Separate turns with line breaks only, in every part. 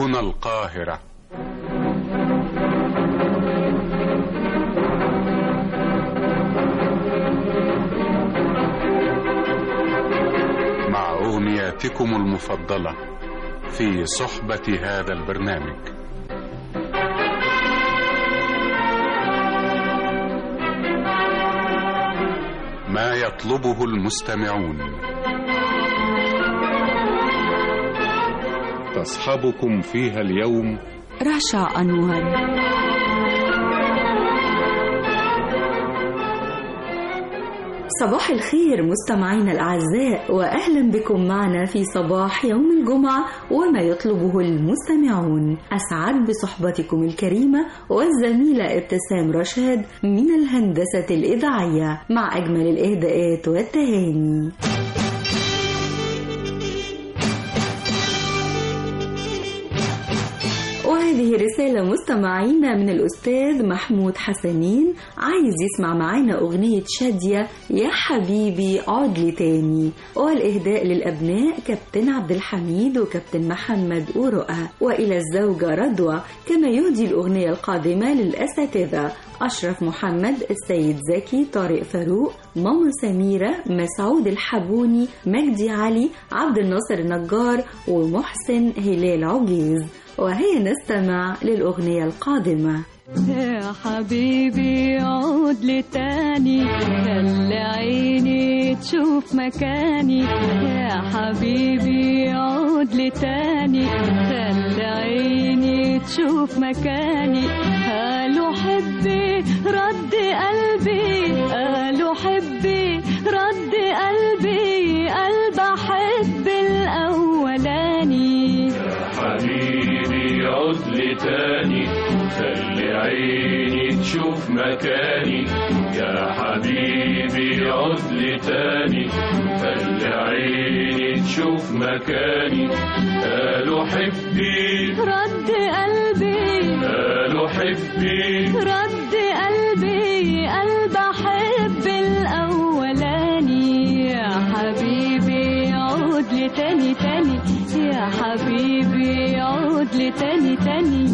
هنا القاهرة مع أغنياتكم المفضلة في صحبة هذا البرنامج ما يطلبه المستمعون تصحبكم فيها اليوم
رشا أنور صباح الخير مستمعينا الأعزاء وأهلا بكم معنا في صباح يوم الجمعة وما يطلبه المستمعون أسعد بصحبتكم الكريمة والزميلة ابتسام رشاد من الهندسة الإذاعية مع أجمل الإهداءات والتهاني وهذه رسالة مستمعينا من الأستاذ محمود حسنين عايز يسمع معانا أغنية شادية يا حبيبي عود لي تاني والإهداء للأبناء كابتن عبد الحميد وكابتن محمد ورؤى وإلى الزوجة رضوى كما يهدي الأغنية القادمة للأساتذة أشرف محمد السيد زكي طارق فاروق ماما سميرة مسعود الحبوني مجدي علي عبد الناصر النجار ومحسن هلال عجيز وهيا نستمع للأغنية القادمة
يا حبيبي عود لي تاني خلي عيني تشوف مكاني يا حبيبي عود لي تاني خلي عيني تشوف مكاني قالوا حبي رد قلبي قالوا حبي رد قلبي قلب احب الاولاني
حبيبي عد لي تاني خلي عيني تشوف مكاني يا حبيبي عد لي تاني خلي عيني تشوف مكاني قالوا حبي
رد قلبي
قالوا حبي
رد قلبي قلب احب الاولاني يا حبيبي عود لي تاني تاني يا حبيبي عود لي تاني تاني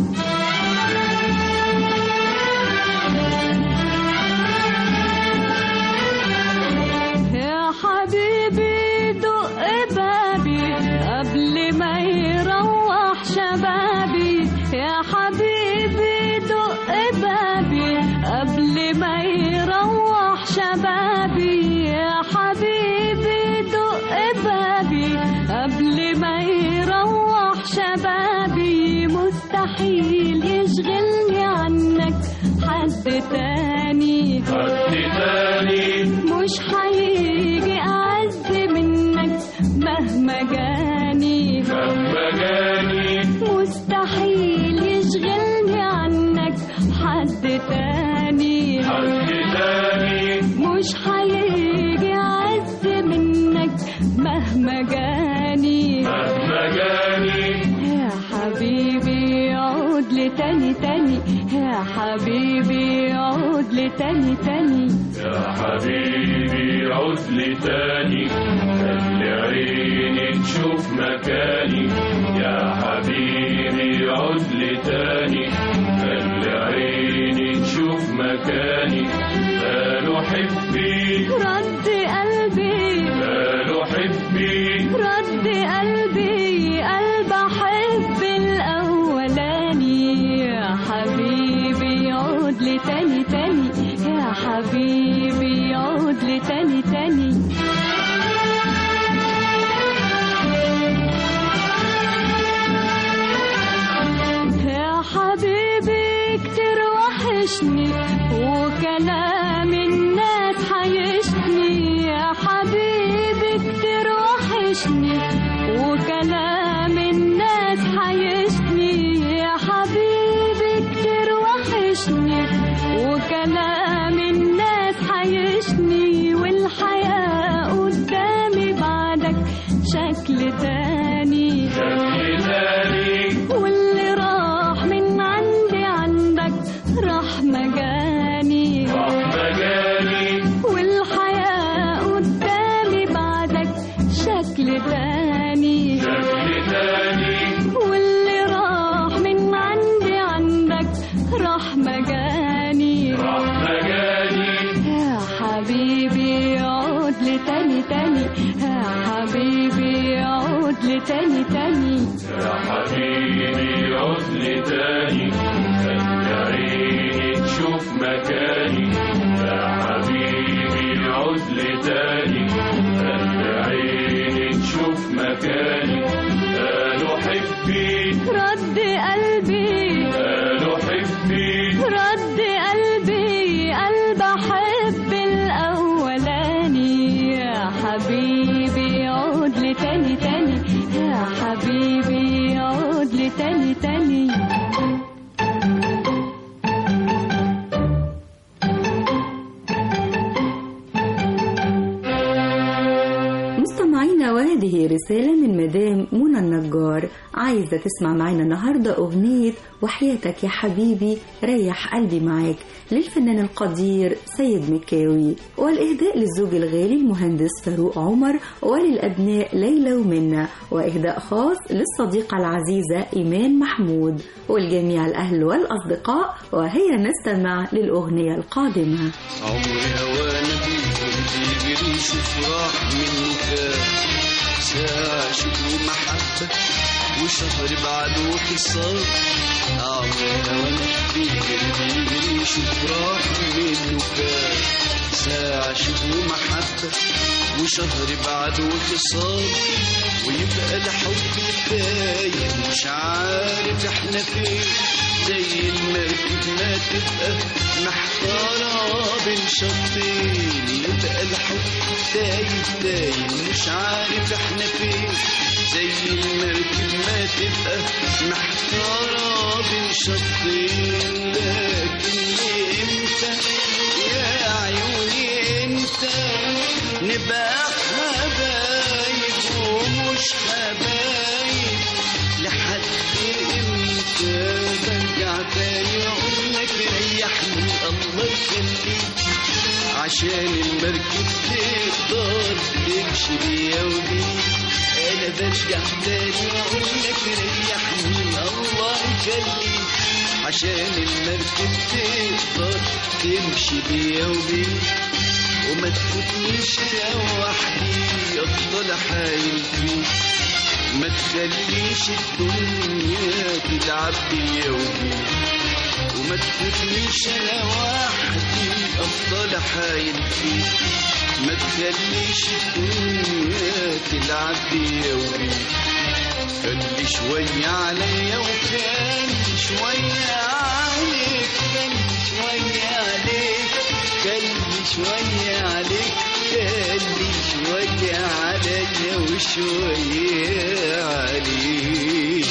يا حبيبي دق بابي قبل ما يروح شبابي يا حبيبي دق بابي قبل ما يروح شبابي يا حبيبي دق بابي قبل ما يروح شبابي مستحيل يشغلني عنك حد تاني
حد تاني
مش هيجي أعز منك مهما جاني
مهما جاني
مستحيل يشغلني عنك حد تاني
حد تاني
مش هيجي أعز منك مهما جاني
مهما جاني
يا حبيبي عود لي تاني تاني يا حبيبي عود لي تاني تاني
يا حبيبي عد لي تاني خلي عيني تشوف مكاني يا حبيبي عد لي تاني خلي عيني تشوف مكاني قالوا حبي
رد قلبي
قالوا حبي
رد قلبي قلب احب الاولاني يا حبيبي عود لي تاني تاني يا حبيبي عود لي تاني تاني يا حبيبي كتير وحشني وكلام الناس حيشني يا حبيبي كتير وحشني وكلام الناس حيشني يا حبيبي كتير وحشني وكلام الناس حيشني والحياة قدامي بعدك شكل تاني
شكل تاني
واللي راح من عندي عندك راح مجاني
راح
تاني تاني
يا حبيبي عد لي تاني خلي عيني تشوف مكاني يا حبيبي عد لي تاني خلي عيني تشوف مكاني قالوا حبي
رد قلبي
قالوا حبي
رد قلبي قلب احب الاولاني يا حبيبي عود لي تاني تاني يا حبيبي عود لي تاني تاني
مستمعينا وهذه رسالة من مدام منى النجار عايزة تسمع معانا النهاردة أغنية وحياتك يا حبيبي ريح قلبي معاك للفنان القدير سيد مكاوي والإهداء للزوج الغالي المهندس فاروق عمر وللأبناء ليلى ومنى وإهداء خاص للصديقة العزيزة إيمان محمود والجميع الأهل والأصدقاء وهيا نستمع للأغنية القادمة
عمري هوانا بيجي يجري شوف راح منه كام ساعة شوف ومحبة وشهر بعده حصار عمري هوانا بيجري بيجري شوف راح منه كام ساعة شوف ومحبة وشهر بعده حصار ويبقى الحب تايه مش عارف احنا فين زي المركب ما تبقى محتارة بين شطين يبقى الحب تايه تايه مش عارف احنا فين زي المركب ما تبقى محتارة بين شطين لكن امتى يا عيوني امتى نبقى حبايب ومش حبايب لحد امتى برجع تاني اقول لك ريحني الله يخليك عشان المركب تقدر تمشي بيا وبيك انا برجع تاني اقول لك ريحني الله يخليك عشان المركب تقدر تمشي بيا وبيك وما تفوتنيش لوحدي افضل حايل فيك ما تخليش الدنيا تلعب بيا وبيك وما تفوتنيش انا وحدي افضل حايل فيك ما تخليش الدنيا تلعب بيا وبيك خلي شوية عليا وخلي شوية عليك خلي شوية عليك خلي شوية عليك خلي شوية عليا وشوية عليك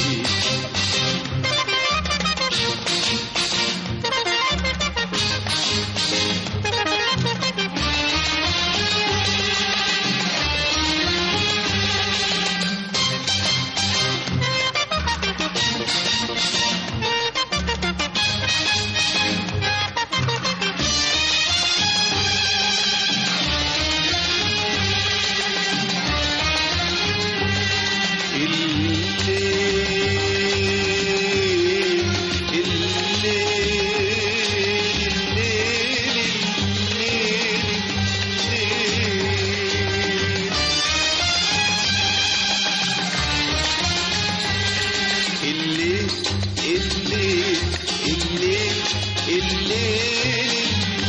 الليل الليل الليل الليل الليل الليل الليل الليل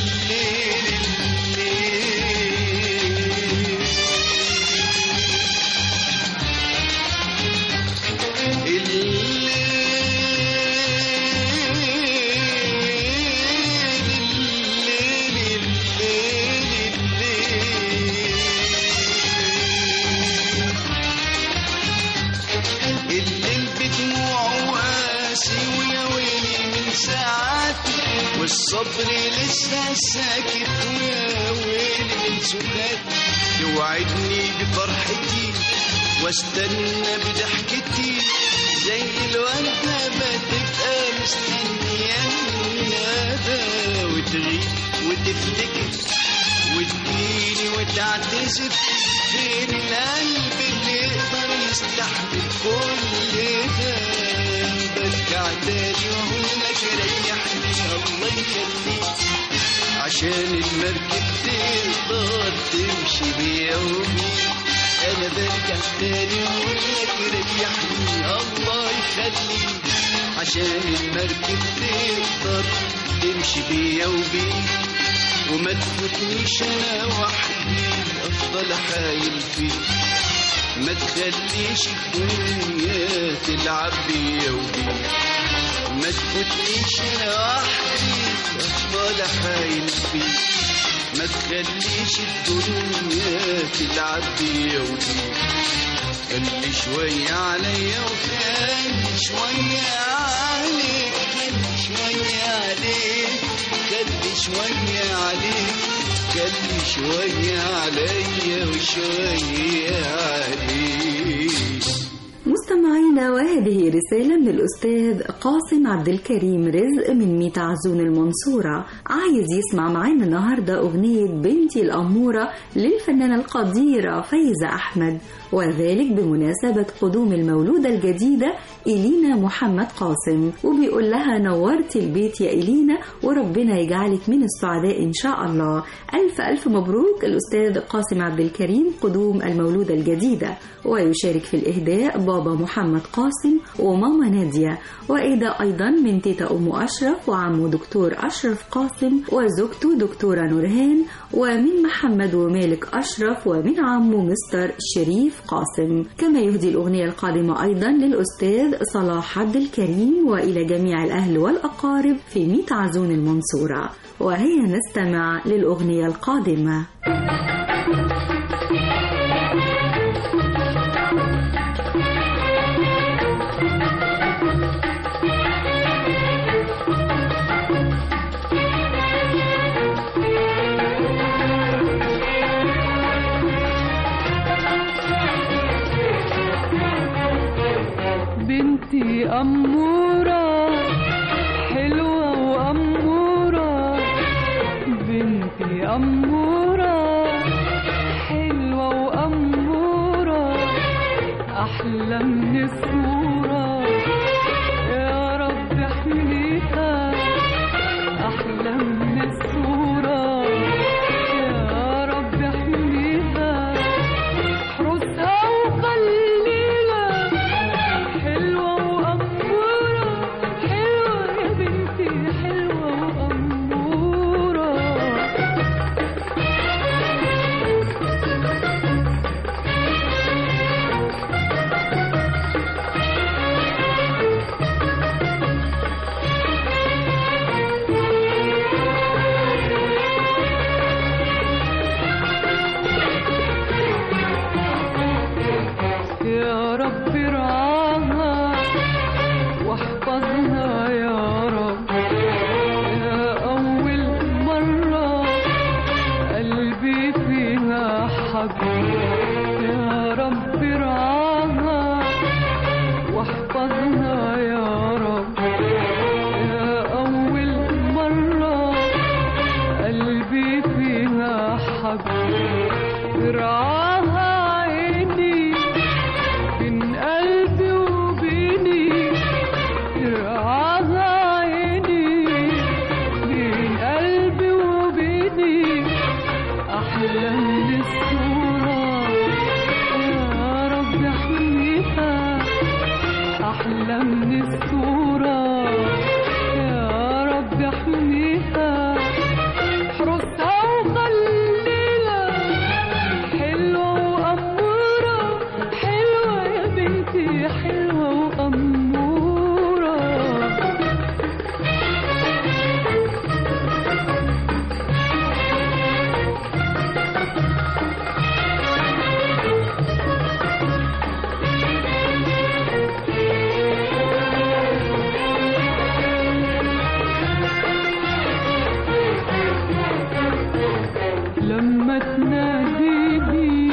الليل بدموعه قاسي ويا ويلي من ساعاتي والصبر لسه ساكت ويا ويلي من سكاتي توعدني بفرحتي واستنى بضحكتي زي الوردة بتبقى مستنية الندى وتغيب وتفتكر وتجيني وتعتذر فين القلب اللي يقدر يستحمل كل ده برجع تاني واقول لك ريحني الله يخليك عشان المركب تقدر تمشي بيا وبيك انا برجع تاني واقولك ريحني الله يخليك عشان المركب تقدر تمشي بيا وبيك وما تفوتنيش انا وحدي افضل حايل فيك ما تخليش الدنيا تلعب بيا وبيك ما تفوتنيش انا وحدي افضل حايل فيك ما تخليش الدنيا تلعب بيا وبيك خلي شوية عليا وخلي شوية عليك خلي شوية عليك خلي شوية عليك خلي شوية عليا وشوية عليك
مستمعينا وهذه رسالة من الأستاذ قاسم عبد الكريم رزق من ميت عزون المنصورة عايز يسمع معانا النهاردة أغنية بنتي الأمورة للفنانة القديرة فايزة أحمد وذلك بمناسبة قدوم المولودة الجديدة إلينا محمد قاسم وبيقول لها نورتي البيت يا إلينا وربنا يجعلك من السعداء إن شاء الله ألف ألف مبروك الأستاذ قاسم عبد الكريم قدوم المولودة الجديدة ويشارك في الإهداء بابا محمد قاسم وماما نادية وإهداء أيضا من تيتا أم أشرف وعمه دكتور أشرف قاسم وزوجته دكتورة نورهان ومن محمد ومالك أشرف ومن عمه مستر شريف قاسم كما يهدي الأغنية القادمة أيضا للأستاذ صلاح عبد الكريم وإلى جميع الأهل والأقارب في ميت عزون المنصورة وهيا نستمع للأغنية القادمة
بنتي أمورة حلوة وأمورة بنتي أمورة حلوة وأمورة أحلى من الصورة يا رب احميها أحلى من الصورة يا رب احميها احرسها وخليها حلوة وأمورة حلوة يا بنتي حلوة وأمورة يا رب ارعاها واحفظها يا رب يا أول مرة قلبي فيها حب يا رب ارعاها واحفظها يا رب يا أول مرة قلبي فيها حب ارعاها عيني بين قلبي وبيني ارعاها عيني بين قلبي وبيني أحلى من الصورة يا رب احميها أحلى من الصورة يا رب احميها احرسها وخليها حلوة وأمورة حلوة يا بنتي حلوة وأمورة لما تناديني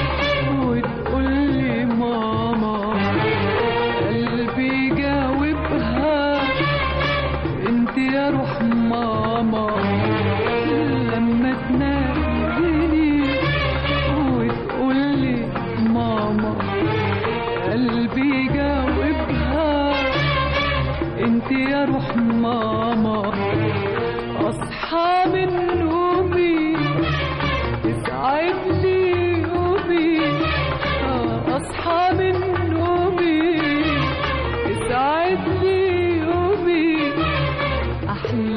وتقولي ماما قلبي جاوبها انت يا روح ماما لما تناديني وتقولي ماما قلبي جاوبها انت يا روح ماما اصحى من نومي تسعدني يومي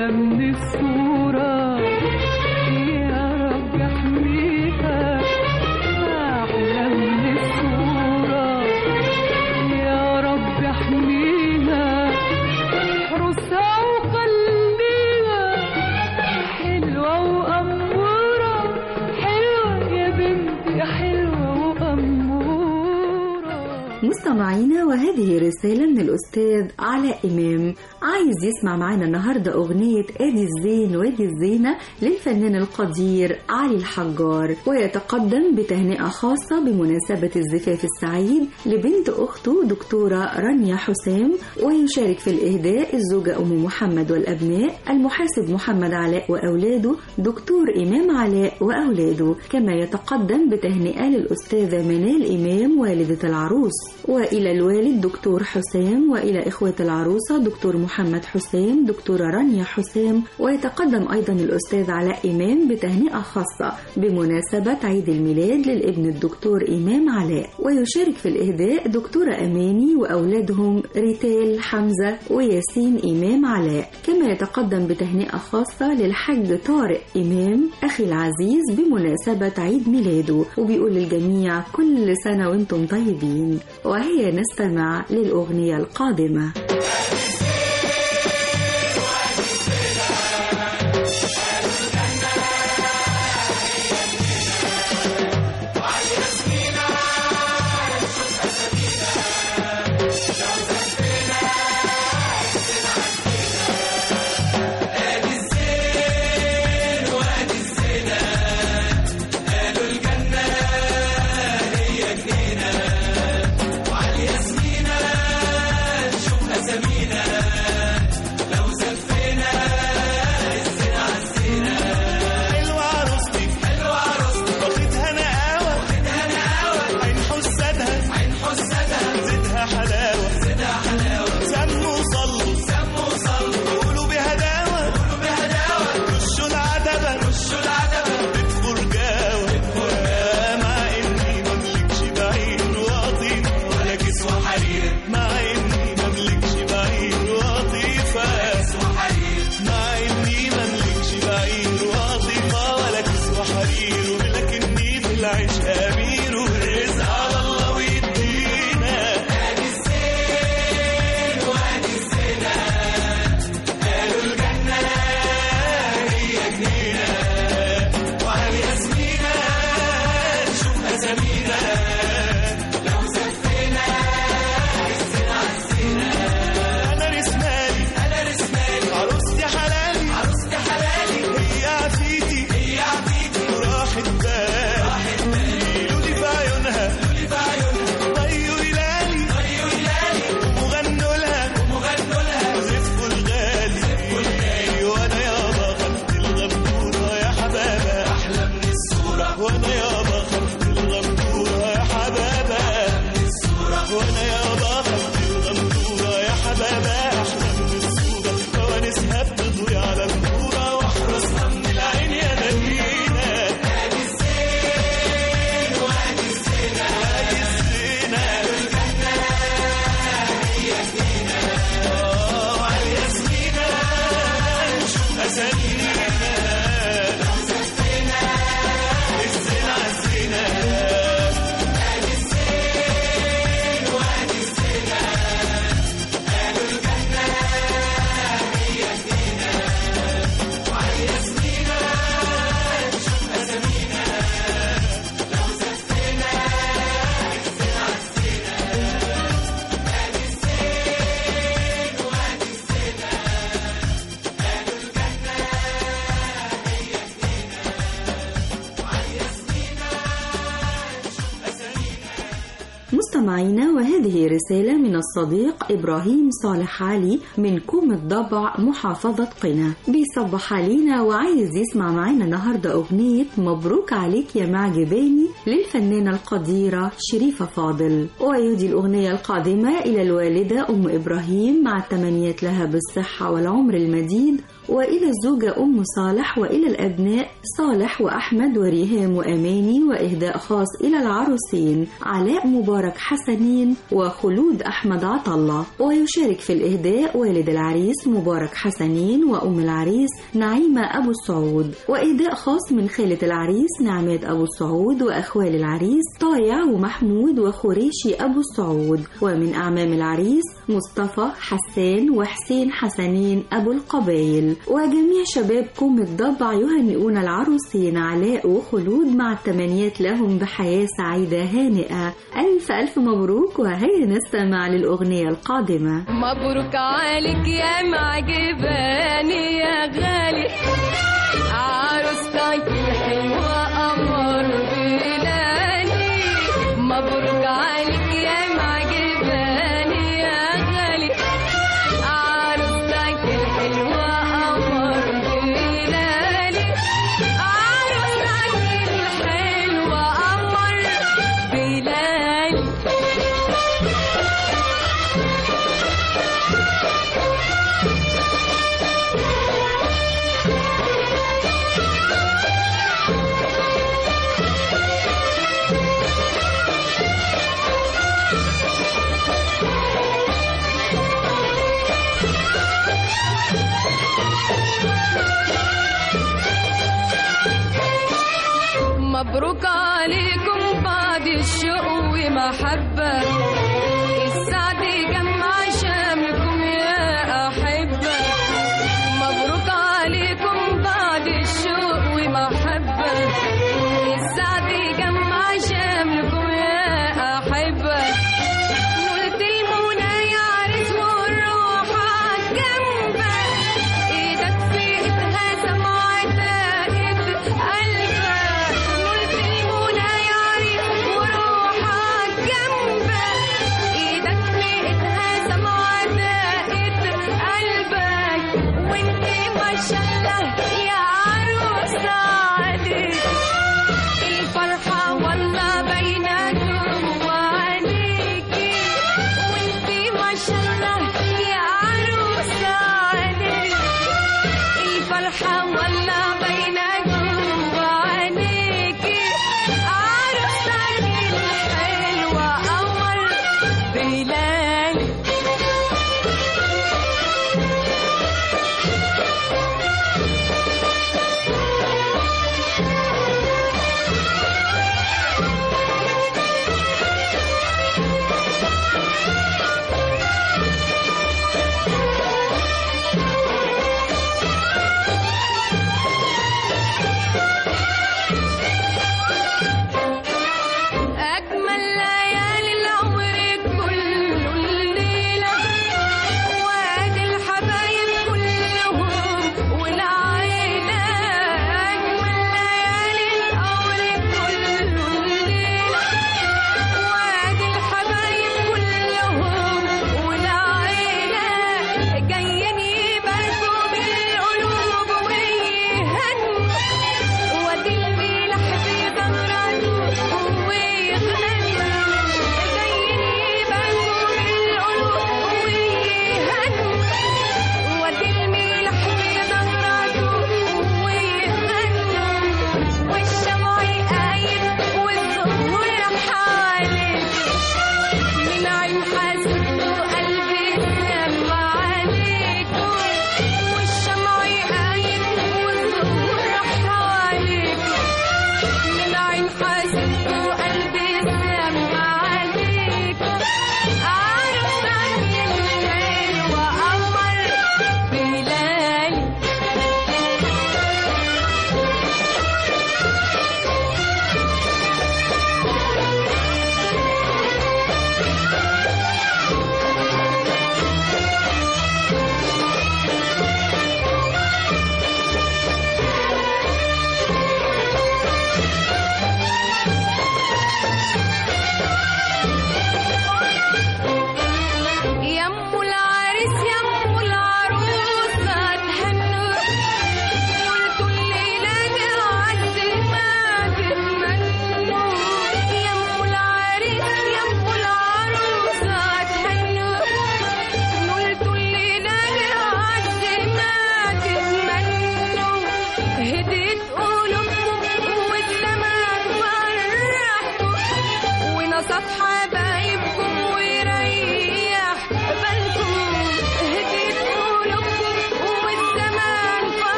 أحلى من الصورة يا رب احميها أحلى من الصورة يا رب احميها احرسها وخليها حلوة وأمورة حلوة يا بنتي حلوة وأمورة
مستمعينا وهذه رسالة من الأستاذ علاء إمام عايز يسمع معنا النهاردة أغنية آدي الزين وادي الزينة للفنان القدير علي الحجار ويتقدم بتهنئة خاصة بمناسبة الزفاف السعيد لبنت أخته دكتورة رانيا حسام ويشارك في الإهداء الزوجة أم محمد والأبناء المحاسب محمد علاء وأولاده دكتور إمام علاء وأولاده كما يتقدم بتهنئة للأستاذة منال إمام والدة العروس وإلى الوالد دكتور حسام وإلى إخوة العروسة دكتور محمد حسام دكتورة رانيا حسام ويتقدم أيضا الأستاذ علاء إمام بتهنئة خاصة بمناسبة عيد الميلاد للابن الدكتور إمام علاء ويشارك في الإهداء دكتورة أماني وأولادهم ريتال حمزة وياسين إمام علاء كما يتقدم بتهنئة خاصة للحج طارق إمام أخي العزيز بمناسبة عيد ميلاده وبيقول للجميع كل سنة وانتم طيبين وهي نستمع للأغنية القادمة
حلوة عروستي حلوة عروستي واخدها نقاوة واخدها نقاوة عين حسادها عين حسادها زدها حلاوة زدها حلاوة سموا وصلوا سموا وصلوا قولوا بهداوة قولوا بهداوة رشوا العتبة رشوا العتبة بتفور جاوة مع اني مملكش بعير وقطيف ولا كسوة حرير مع اني مملكش بعير وقطيفة كسوة حرير مع اني مملكش بعير وقطيفة ولا كسوة حرير ولكني في العيش امير والرزق على الله ويدينا ادي الزين وادي الزنا قالوا الجنة هي جنينة وعلى ياسمينة نشوف اسامينا لو زفينا الزنا عالزينة انا رسمالي انا رسمالي عروستي حلالي عروستي حلالي هي عفيتي هي عفيتي وراحت بال راحت بال لولي في عيونها لولي في عيونها طيوا هلالي طيوا هلالي وغنوا لها وغنوا لها زفوا الغالي زفوا الغالي وانا يابا خدت الغمدورة يا حبابة احلى من الصورة وانا يابا خدت الغمدورة يا حبابة من الصورة وانا يابا خدت الغمدورة يا حبابة احلى من الصورة فوانسها بتضوي على النورة واحرسها من العين يا نبينا ادي الزين وادي الزينة ادي الزينة الجنة هي جنينة وعلى ياسمينة نشوف اسامينا لو زفينا الزينة عالزينة ادي الزين وادي الزينة قالوا الجنة هي جنينة وعلى ياسمينة نشوف اسامينا لو زفينا الزينة عالزينة ادي الزين وادي الزينة قالوا الجنة هي جنينة وعلى ياسمينة نشوف اسامينا
مستمعينا وهذه رسالة من الصديق إبراهيم صالح علي من كوم الضبع محافظة قنا بيصبح علينا وعايز يسمع معانا النهاردة أغنية مبروك عليك يا معجباني للفنانة القديرة شريفة فاضل ويهدي الأغنية القادمة إلى الوالدة أم إبراهيم مع التمنيات لها بالصحة والعمر المديد وإلى الزوجة أم صالح وإلى الأبناء صالح وأحمد وريهام وأماني وإهداء خاص إلى العروسين علاء مبارك حسنين وخلود أحمد عطلة ويشارك في الإهداء والد العريس مبارك حسنين وأم العريس نعيمة أبو السعود وإهداء خاص من خالة العريس نعمات أبو السعود وأخوال العريس طايع ومحمود وخريشي أبو السعود ومن أعمام العريس مصطفى حسان وحسين حسنين أبو القبايل وجميع شباب كوم الضبع يهنئون العروسين علاء وخلود مع التمنيات لهم بحياة سعيدة هانئة ألف ألف مبروك وهيا نستمع للأغنية القادمة
مبروك عليك يا معجباني يا غالي عروستك الحلوة قمر بلاني مبروك عليك يا معجباني يا غالي عروستك الحلوة قمر بلاني عروستك الحلوة قمر بلاني مبروك عليكم بعد الشوق ومحبة السعد جمع شامكم يا أحبة مبروك عليكم بعد الشوق ومحبة السعد جمع شامكم يا أحبة قلت المنى يا عريس والروح عالجنبة ايدك في ايدها سمعتها ايد قلبك قلت المنى يا عريس وروح عالجنبة ايدك في ايدها سمعتها ايد قلبك وانت ما شاء الله يا عروسة عليك الفرحة والله بينكم وعليكي وانتي ما شاء الله يا عروسة عليك الفرحة والله بينكم وعليكي عروستك الحلوة قمر بلالي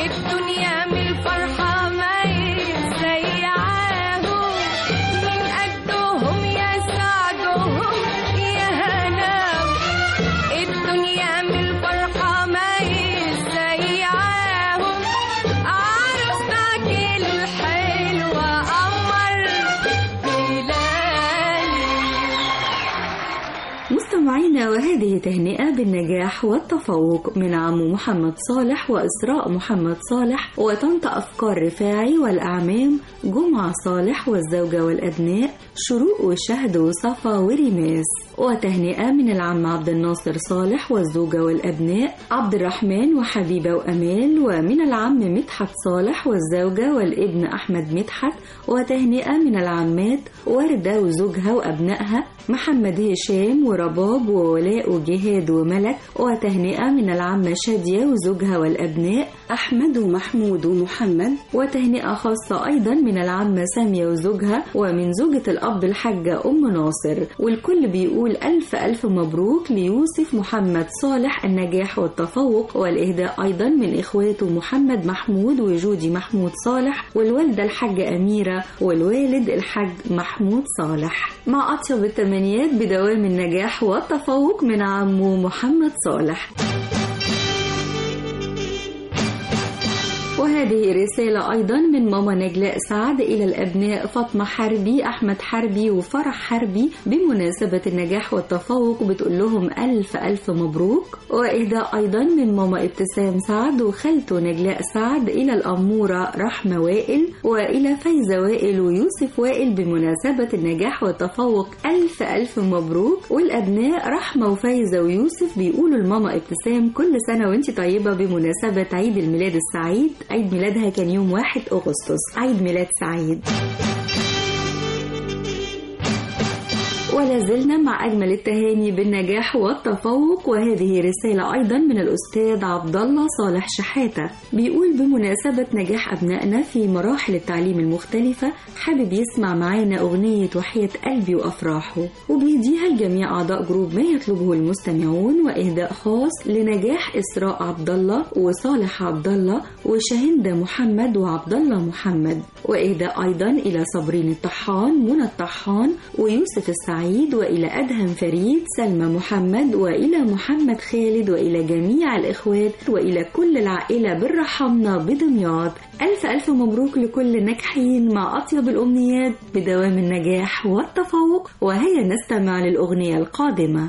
الدنيا من الفرحة ما يسيعاهم من قدهم يا سعدهم يا هناهم الدنيا من الفرحة ما يسيعاهم عروستك الحلوة قمر بلالي
مستمعينا وهذه تهنئة بالنجاح والتفوق من عم محمد صالح وإسراء محمد صالح وطنط أفكار رفاعي والأعمام جمعة صالح والزوجة والأبناء شروق وشهد وصفا وريماس وتهنئة من العم عبد الناصر صالح والزوجة والأبناء عبد الرحمن وحبيبة وأمال ومن العم مدحت صالح والزوجة والابن أحمد مدحت وتهنئة من العمات وردة وزوجها وأبنائها محمد هشام ورباب وولاء وجهاد وملك وتهنئة من العمة شادية وزوجها والأبناء أحمد ومحمود ومحمد وتهنئة خاصة أيضا من العمة سامية وزوجها ومن زوجة الأب الحاجة أم ناصر والكل بيقول ألف ألف مبروك ليوسف محمد صالح النجاح والتفوق والإهداء أيضا من إخواته محمد محمود وجودي محمود صالح والوالدة الحاجة أميرة والوالد الحاج محمود صالح مع أطيب التمنيات بدوام النجاح والتفوق من عمو محمد صالح وهذه رسالة أيضا من ماما نجلاء سعد إلى الأبناء فاطمة حربي أحمد حربي وفرح حربي بمناسبة النجاح والتفوق بتقول لهم ألف ألف مبروك وإهداء أيضا من ماما ابتسام سعد وخالته نجلاء سعد إلى الأمورة رحمة وائل وإلى فايزة وائل ويوسف وائل بمناسبة النجاح والتفوق ألف ألف مبروك والأبناء رحمة وفايزة ويوسف بيقولوا لماما ابتسام كل سنة وانت طيبة بمناسبة عيد الميلاد السعيد عيد ميلادها كان يوم 1 أغسطس عيد ميلاد سعيد ولا زلنا مع أجمل التهاني بالنجاح والتفوق وهذه رسالة أيضا من الأستاذ عبد الله صالح شحاتة بيقول بمناسبة نجاح أبنائنا في مراحل التعليم المختلفة حابب يسمع معانا أغنية وحياة قلبي وأفراحه وبيديها لجميع أعضاء جروب ما يطلبه المستمعون وإهداء خاص لنجاح إسراء عبد الله وصالح عبد الله وشاهندة محمد وعبد الله محمد وإهداء أيضا إلى صابرين الطحان منى الطحان ويوسف السعيد وإلى أدهم فريد سلمى محمد وإلى محمد خالد وإلى جميع الإخوات وإلى كل العائلة بالرحمنا بدمياط ألف ألف مبروك لكل الناجحين مع أطيب الأمنيات بدوام النجاح والتفوق وهيا نستمع للأغنية القادمة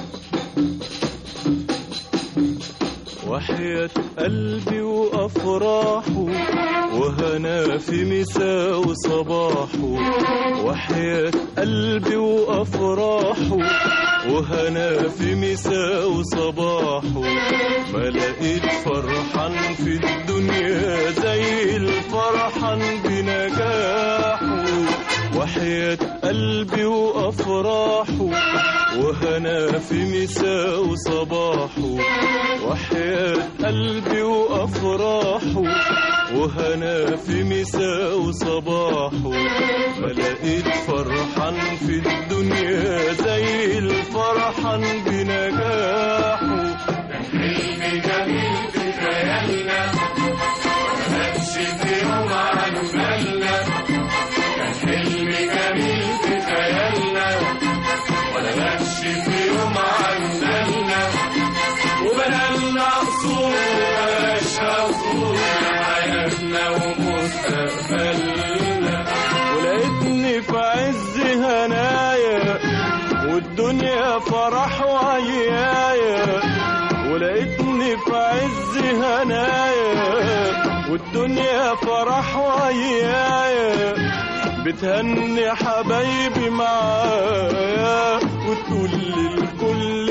وحياة قلبي وأفراحه وهنا في مساء وصباحه وحياة قلبي وأفراحه وهنا في مساء وصباحه ما لقيت فرحان في الدنيا زي الفرحان بنجاحه وحياة قلبي وأفراحه وهنا في مساء وصباحه وحياة قلبي وأفراحه وهنا في مساء وصباحه ما لقيت فرحان في الدنيا زي الفرحان بنجاحه
حلم جميل في خيالنا ماتش في يوم عن بالنا كان حلم جميل في خيالنا ولا ماتش في يوم عن بالنا وبنالنا قصور وبلاش قصور حياتنا ومستقبلنا
ولقيتني في عز هنايا والدنيا فرح وعيايا ولقيتني في عز هنايا والدنيا فرح وعيايا بتهني حبايبي معايا وتقول للكل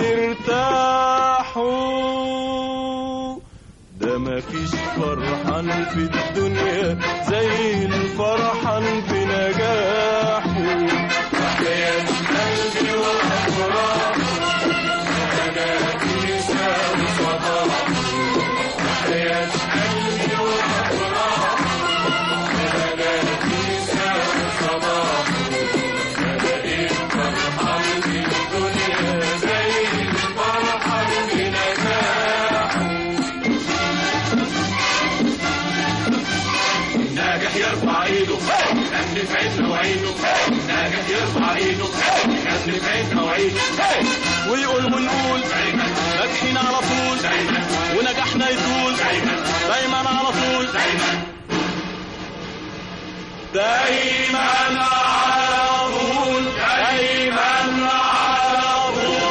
ارتاحوا ده مفيش فرحان في الدنيا زي الفرحان بنجاحه
وحياة قلبي وأفراحه أنا في نساء وصباحه وحياة قلبي وأفراحه أنا في نساء وصباحه لقيت فرحان في الدنيا زي الفرحان بنجاحه ايده نمل في عيننا وعينه ناجح يرفع ايده نمل في عيننا وعينه
ويقول ونقول
دايما
ناجحين على طول
دايما
ونجاحنا يطول
دايما
دايما على طول
دايما
دايما على طول دايما على طول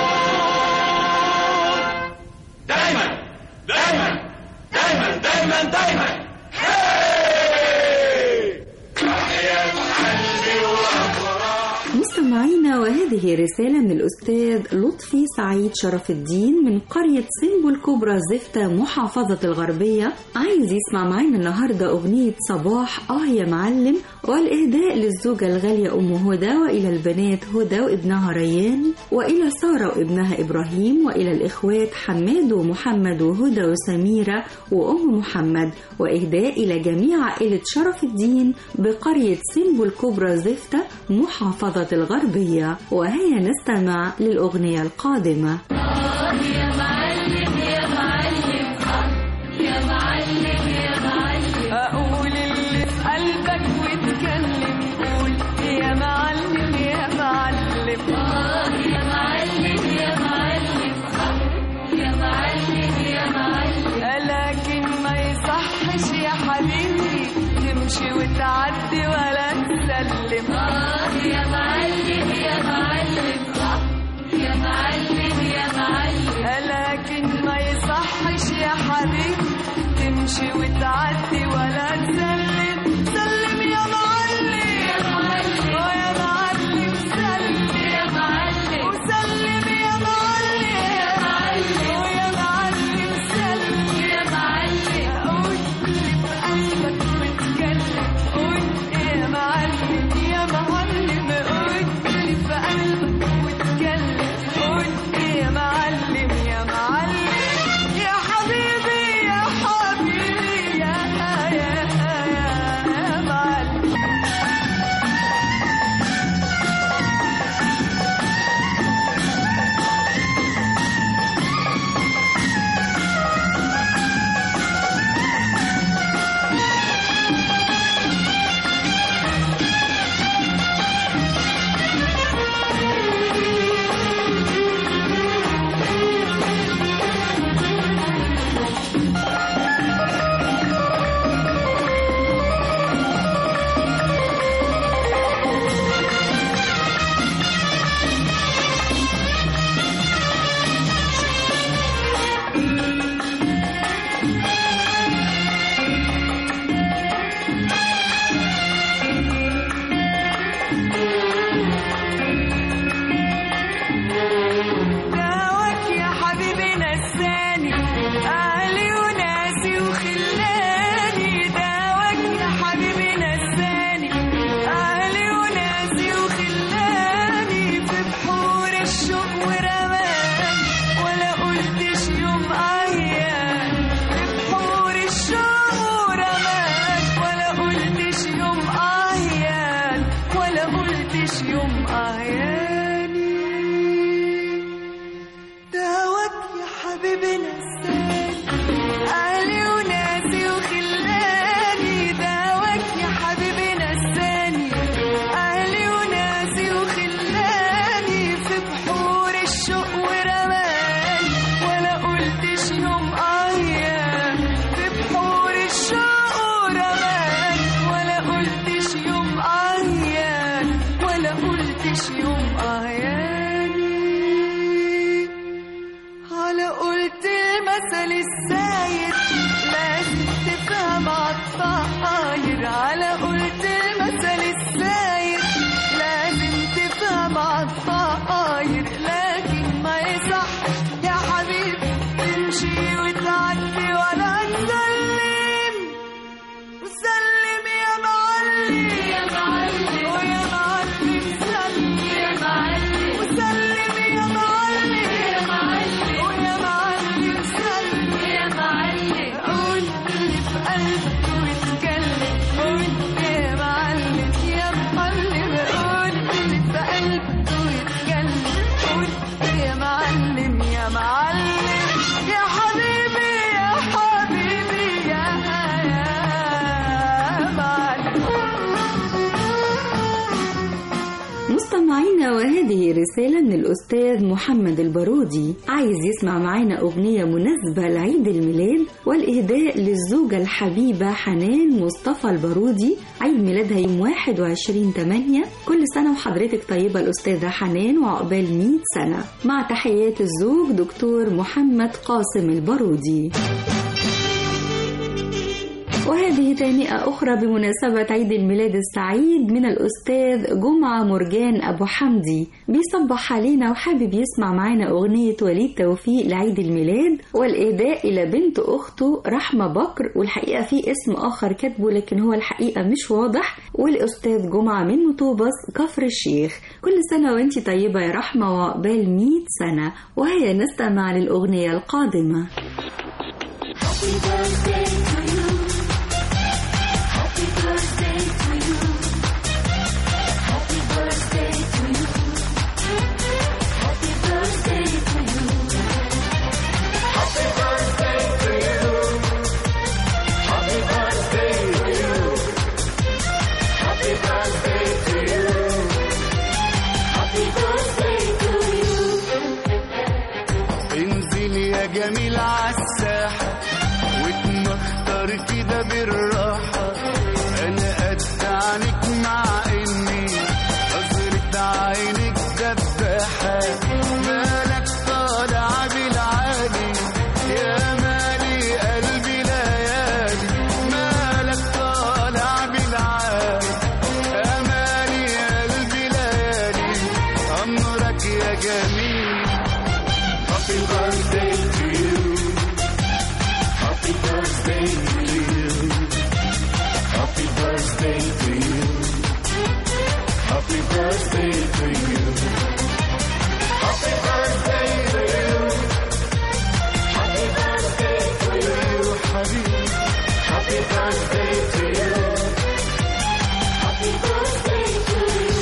دايما دايما دايما دايما دايما تحية قلبي وأفراح
مستمعينا وهذه رسالة من الأستاذ لطفي سعيد شرف الدين من قرية سمبو الكبرى زفتة محافظة الغربية عايز يسمع معانا النهاردة أغنية صباح آه يا معلم والإهداء للزوجة الغالية أم هدى وإلى البنات هدى وابنها ريان وإلى سارة وابنها إبراهيم وإلى الإخوات حماد ومحمد وهدى وسميرة وأم محمد وإهداء إلى جميع عائلة شرف الدين بقرية سمبو الكبرى زفتة محافظة الغربية وهيا نستمع للأغنية القادمة
أقول اللي في قلبك واتكلم قول يا معلم يا معلم يا معلم يا معلم يا معلم يا معلم لكن ما يصحش يا حبيبي تمشي وتعدي ولا تسلم يا معلم يا معلم يا معلم يا معلم لكن ما يصحش يا حبيبي تمشي وتعدي ولا تسلم سلم يا معلم يا معلم ويا معلم سلم يا معلم وسلم يا معلم يا معلم ويا معلم سلم يا معلم قول اللي في قلبك واتكلم قول يا معلم يا معلم قول اللي في قلبك واتكلم قول يا معلم يا معلم يا حبيبي يا حبيبي يا يا يا معلم دعوك يا حبيبي نساني أهلي وناسي وخلاني دعوك يا حبيبي نساني أهلي وناسي وخلاني في بحور الشوق ورماني ولا قلتش يوم أيام في بحور الشوق ورماني ولا قلتش يوم أيام ولا قلتش يوم أياني دعوك يا حبيبي نساني أهلي وناسي وخلاني دعوك يا حبيبي نساني أهلي وناسي وخلاني في بحور الشوق ورماني ولا قلتش يوم أيام في بحور الشوق ورماني ولا قلتش يوم أيام ولا قلتش يوم أياني على قلت المثل الساير لازم تفهم عالطاير على قلت المثل الساير لازم تفهم عالطاير لكن ما يصح يا حبيبي تمشي وتعدي ولا تسلم وسلم يا معلم يا معلم ويا معلم سلم يا معلم وسلم يا معلم يا معلم ويا معلم سلم يا معلم قول اللي في قلبك واتكلم قول يا معلم يا معلم قول اللي في قلبك واتكلم قول يا معلم يا معلم يا حبيبي يا حبيبي يا يا معلم
وهذه رسالة من الأستاذ محمد البارودي عايز يسمع معانا أغنية مناسبة لعيد الميلاد والإهداء للزوجة الحبيبة حنان مصطفى البارودي عيد ميلادها يوم 21 8 كل سنة وحضرتك طيبة الأستاذة حنان وعقبال 100 سنة مع تحيات الزوج دكتور محمد قاسم البارودي وهذه تهنئة أخرى بمناسبة عيد الميلاد السعيد من الأستاذ جمعة مرجان أبو حمدي بيصبح علينا وحابب يسمع معانا أغنية وليد توفيق لعيد الميلاد والإهداء إلى بنت أخته رحمة بكر والحقيقة في اسم آخر كاتبه لكن هو الحقيقة مش واضح والأستاذ جمعة من مطوبس كفر الشيخ كل سنة وانت طيبة يا رحمة وعقبال 100 سنة وهيا نستمع للأغنية القادمة
انزل يا جميل عالساحة واتمختر كده بالراحة انا قد عنك مع اني نظرة عينك دباحة مالك طالع بالعالي يا مالي قلبي ليالي مالك طالع بالعالي يا مالي قلبي ليالي عمرك يا جميل Happy birthday to you. Happy birthday to you. Happy birthday to you. Happy birthday to you. Happy birthday to you. Happy birthday to you, حبيبي. Happy birthday to you. Happy birthday to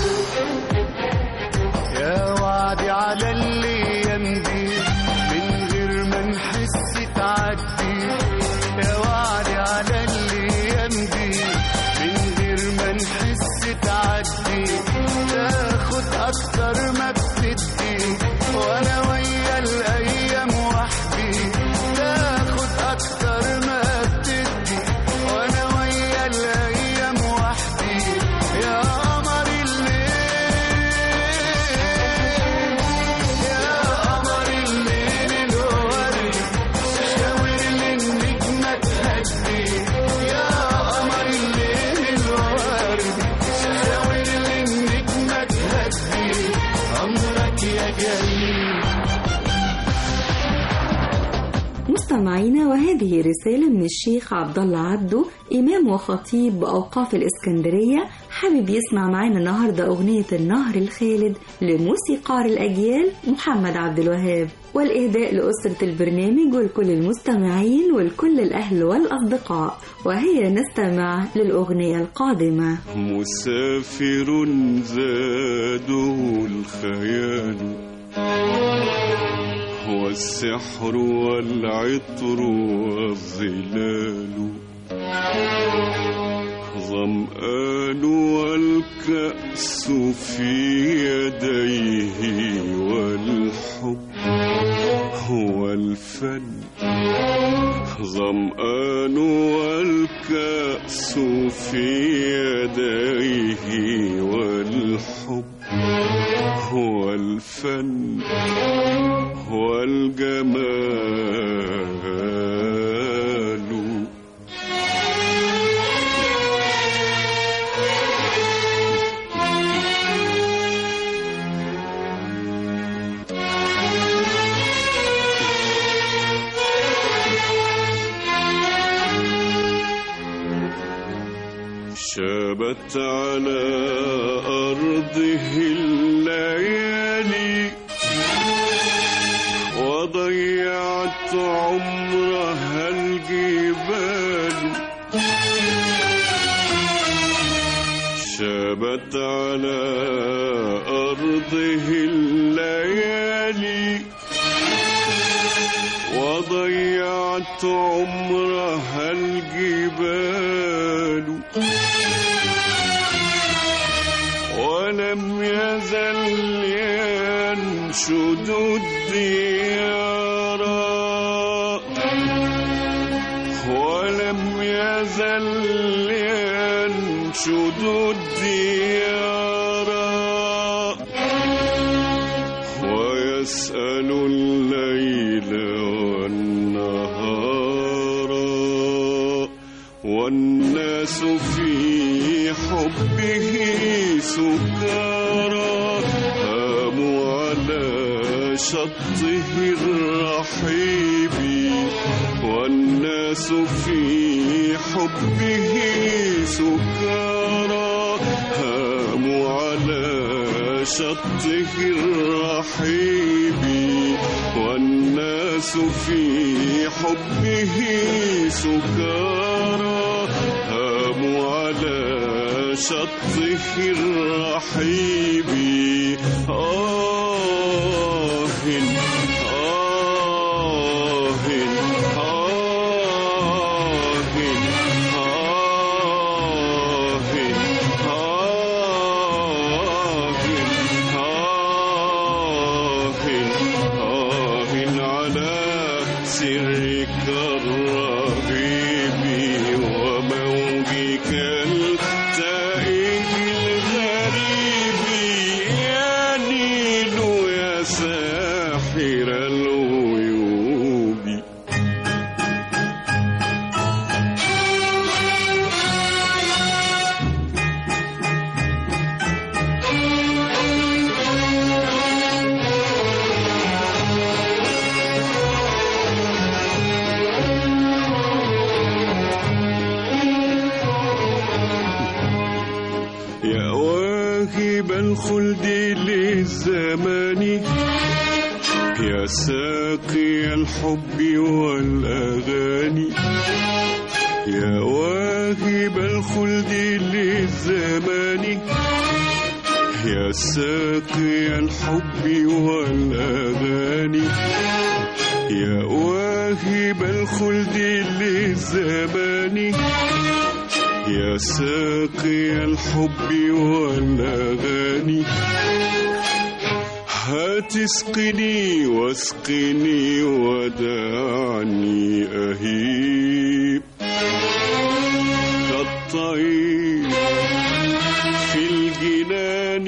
you. يا وعدي على الايام دي من غير ما نحس تعدي يا وعدي على الايام دي من غير ما نحس تعدي تاخد اكتر ما بتدي وانا ويا الايام وحدي تاخد اكتر ما بتدي وانا ويا الايام وحدي يا قمر الليل يا قمر الليل الورد شاور لي النجمة تهدي يا قمر الليل الورد شاور لي النجمة تهدي عمرك يا جميل
مستمعينا وهذه رسالة من الشيخ عبد الله عبده إمام وخطيب بأوقاف الإسكندرية حابب يسمع معانا النهاردة أغنية النهر الخالد لموسيقار الأجيال محمد عبد الوهاب والإهداء لأسرة البرنامج ولكل المستمعين ولكل الأهل والأصدقاء وهي نستمع للأغنية القادمة
مسافر زاده الخيال والسحر والعطر والظلال ظمآن والكأس في يديه والحب هو الفن ظمآن والكأس في يديه والحب هو الفن والجمال شابت على أرضه الليالي وضيعت عمرها الجبال شابت على أرضه الليالي وضيعت عمرها الجبال ولا ولم يزل ينشد الديار ولم يزل ينشد الديار ويسأل الليل والنهار والناس في حبه سكارى هاموا على شطه الرحيب والناس في حبه سكارى هاموا على شطه الرحيب والناس في حبه سكارى هاموا على شطه الرحيب آه آه آه على سرك الرهيب وموجك التائه الغريب يا نيل يا ساحر الغيوب يا واهب الخلد للزمان يا ساقي الحب والأغاني يا واهب الخلد للزمان يا ساقي الحب والأغاني يا واهب الخلد للزمان يا ساقي الحب والأغاني هات اسقني واسقني ودعني أهيب كالطير في الجنان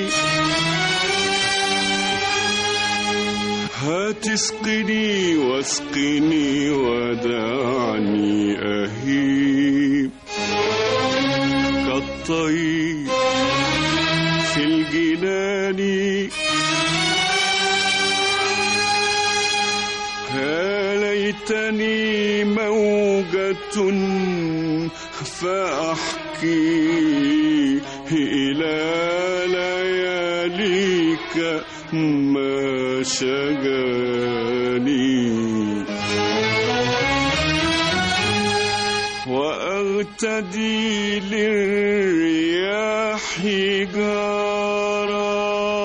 هات اسقني واسقني ودعني أهيب كالطير في الجنان يا ليتني موجة فأحكي إلى لياليك ما شجاني وأغتدي للرياح جارا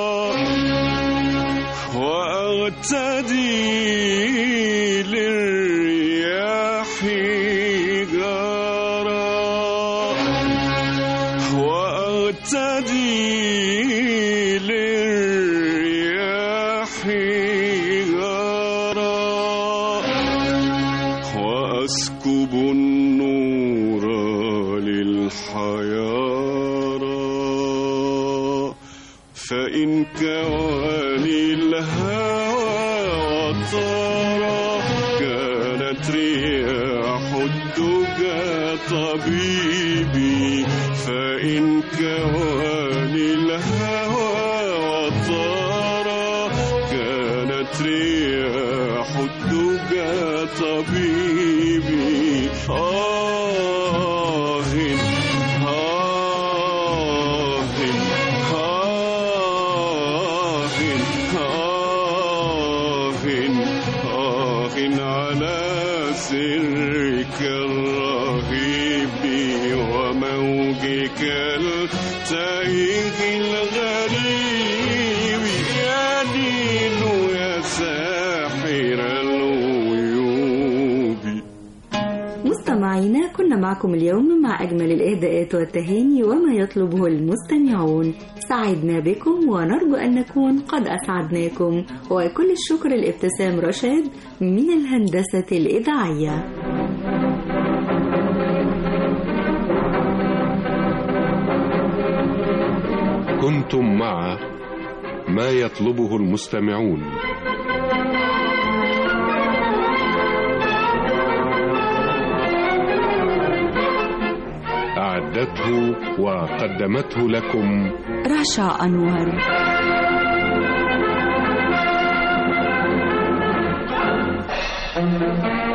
وأغتدي للرياح جارا وأغتدي للرياح جارا وأسكب النور للحيارى فإن كواني الهوى وطارا كانت رياح الدجى طبيبي فإن كواني الهوى وطارا كانت رياح الدجى طبيبي آه آه آه آه آه على سرك الرهيب وموجك التائه الغريب يا نيل يا ساحر الغيوب
مستمعينا كنا كنا معكم اليوم مع أجمل الإهداءات والتهاني وما يطلبه المستمعون سعدنا بكم ونرجو أن نكون قد أسعدناكم وكل الشكر لابتسام رشاد من الهندسة الإذاعية
كنتم مع ما يطلبه المستمعون أعدته وقدمته لكم
رشا أنور
thank you